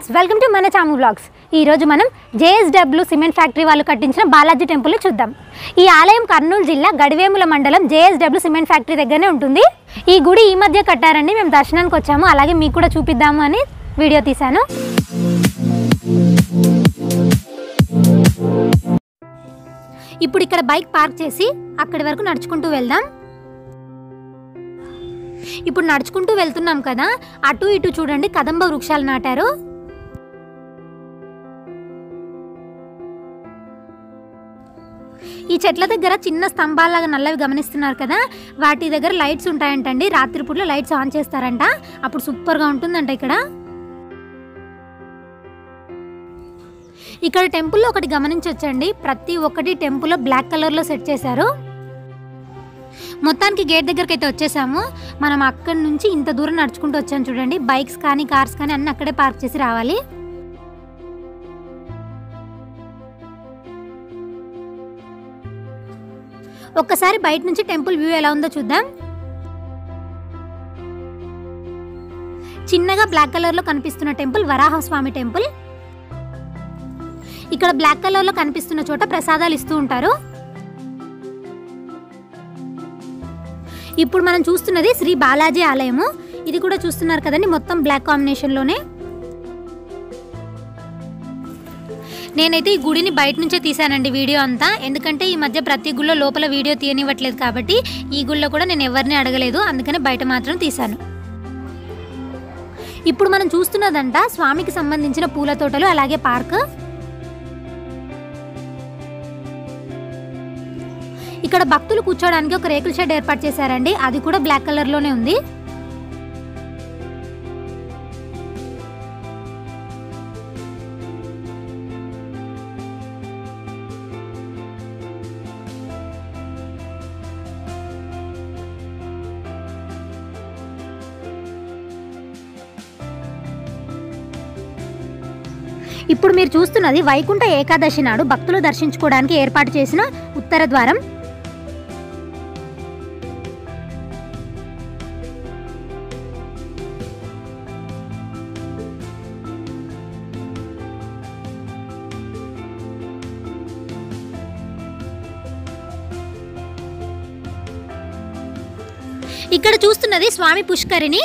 friends welcome to మన చాము vlogs ఈరోజు మనం జేఎస్డబ్ల్యూ సిమెంట్ ఫ్యాక్టరీ వాళ్ళు కట్టించిన బాలాజీ టెంపుల్ చూద్దాం ఈ ఆలయం కర్నూలు జిల్లా గడివేముల మండలం జేఎస్డబ్ల్యూ సిమెంట్ ఫ్యాక్టరీ దగ్గరనే ఉంటుంది ఈ గుడి ఈ మధ్య కట్టారండి మేము దర్శనానికి వచ్చాము అలాగే మీకు కూడా చూపిద్దాము అని వీడియో తీశాను ఇప్పుడు ఇక్కడ బైక్ పార్క్ చేసి అక్కడి వరకు నడుచుకుంటూ వెళ్దాం ఇప్పుడు నడుచుకుంటూ వెళ్తున్నాం కదా అటు ఇటు చూడండి కదంబ వృక్షాలు నాటారు ఈ చెట్ల దగ్గర చిన్న స్తంభాలాగా నల్లవి గమనిస్తున్నారు కదా వాటి దగ్గర లైట్స్ ఉంటాయంటండి రాత్రిపూట్ల లైట్స్ ఆన్ చేస్తారంట అప్పుడు సూపర్గా ఉంటుందంట ఇక్కడ ఇక్కడ టెంపుల్లో ఒకటి గమనించవచ్చండి ప్రతి ఒక్కటి టెంపుల్లో బ్లాక్ కలర్లో సెట్ చేశారు మొత్తానికి గేట్ దగ్గరికి అయితే వచ్చేసాము మనం అక్కడి నుంచి ఇంత దూరం నడుచుకుంటూ వచ్చాము చూడండి బైక్స్ కానీ కార్స్ కానీ అన్నీ అక్కడే పార్క్ చేసి రావాలి ఒక్కసారి బయట నుంచి టెంపుల్ వ్యూ ఎలా ఉందో చూద్దాం చిన్నగా బ్లాక్ కలర్లో కనిపిస్తున్న టెంపుల్ వరాహస్వామి టెంపుల్ ఇక్కడ బ్లాక్ కలర్లో కనిపిస్తున్న చోట ప్రసాదాలు ఇస్తూ ఉంటారు ఇప్పుడు మనం చూస్తున్నది శ్రీ బాలాజీ ఆలయము ఇది కూడా చూస్తున్నారు కదండి మొత్తం బ్లాక్ కాంబినేషన్లోనే నేనైతే ఈ గుడిని బయట నుంచే తీసానండి వీడియో అంతా ఎందుకంటే ఈ మధ్య ప్రతి గుళ్ళో లోపల వీడియో తీయనివ్వట్లేదు కాబట్టి ఈ గుళ్ళో కూడా నేను ఎవరిని అడగలేదు అందుకనే బయట మాత్రం తీశాను ఇప్పుడు మనం చూస్తున్నదంట స్వామికి సంబంధించిన పూల తోటలు అలాగే పార్క్ ఇక్కడ భక్తులు కూర్చోడానికి ఒక రేకుల షెడ్ ఏర్పాటు చేశారండి అది కూడా బ్లాక్ కలర్ లోనే ఉంది ఇప్పుడు మీరు చూస్తున్నది వైకుంఠ ఏకాదశి నాడు భక్తులు దర్శించుకోవడానికి ఏర్పాటు చేసిన ఉత్తర ద్వారం ఇక్కడ చూస్తున్నది స్వామి పుష్కరిణి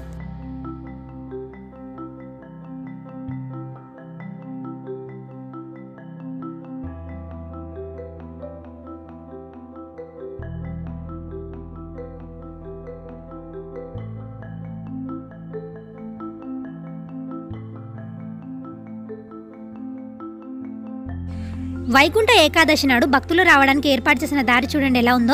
వైకుంఠ ఏకాదశి నాడు భక్తులు రావడానికి ఏర్పాటు చేసిన దారి చూడండి ఎలా ఉందో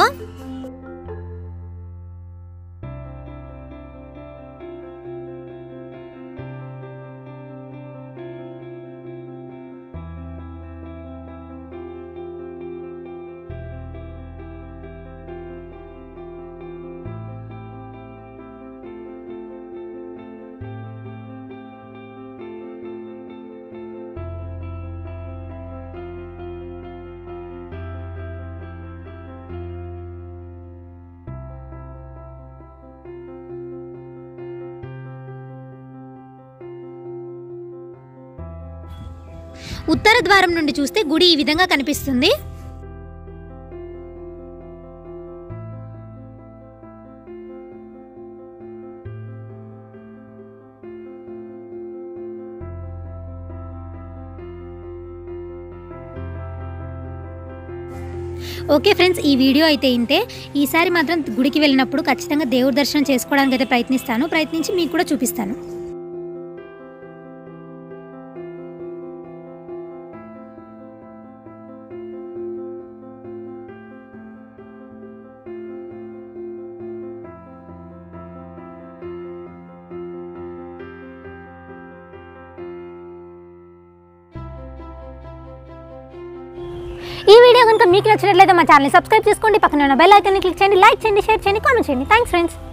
ఉత్తర ద్వారం నుండి చూస్తే గుడి ఈ విధంగా కనిపిస్తుంది ఓకే ఫ్రెండ్స్ ఈ వీడియో అయితే ఇంతే ఈసారి మాత్రం గుడికి వెళ్ళినప్పుడు ఖచ్చితంగా దేవుడి దర్శనం చేసుకోవడానికి అయితే ప్రయత్నిస్తాను ప్రయత్నించి మీకు కూడా చూపిస్తాను ఈ వీడియో కనుక మీకు నచ్చినట్లయితే మా ఛానల్ సబ్స్క్రైబ్ చేసుకోండి పక్కన ఉన్న బెల్ ఐకాన్ని క్లిక్ చేయండి లైక్ చేయండి షేర్ చేయండి కామెంట్ చేయండి థ్యాంక్స్ ఫ్రెండ్స్